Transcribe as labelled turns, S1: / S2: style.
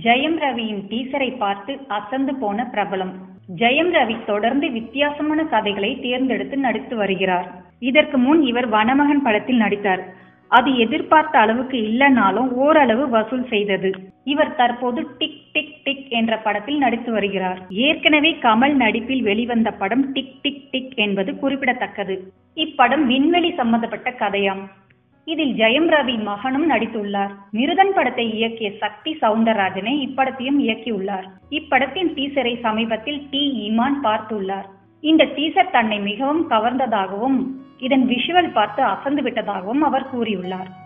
S1: ஜெயம் ரவியின் டீசரை பார்த்து அசந்து போன பிரபலம் ஜெயம் ரவி தொடர்ந்து வித்தியாசமான கதைகளை தேர்ந்தெடுத்து நடித்து வருகிறார் இதற்கு முன் இவர் வனமகன் படத்தில் நடித்தார் அது எதிர்பார்த்த அளவுக்கு இல்லைனாலும் ஓரளவு வசூல் செய்தது இவர் தற்போது டிக் டிக் டிக் என்ற படத்தில் நடித்து வருகிறார் ஏற்கனவே கமல் நடிப்பில் வெளிவந்த படம் டிக் டிக் டிக் என்பது குறிப்பிடத்தக்கது இப்படம் விண்வெளி சம்பந்தப்பட்ட கதையாம் இதில் ஜெயம் ரவி மகனும் நடித்துள்ளார் மிருதன் படத்தை இயக்கிய சக்தி சவுந்தரராஜனே இப்படத்தையும் இயக்கியுள்ளார் இப்படத்தின் டீசரை சமீபத்தில் டி இமான் பார்த்துள்ளார் இந்த டீசர் தன்னை மிகவும் கவர்ந்ததாகவும் இதன் விஷுவல் பார்த்து அசந்து விட்டதாகவும் அவர் கூறியுள்ளார்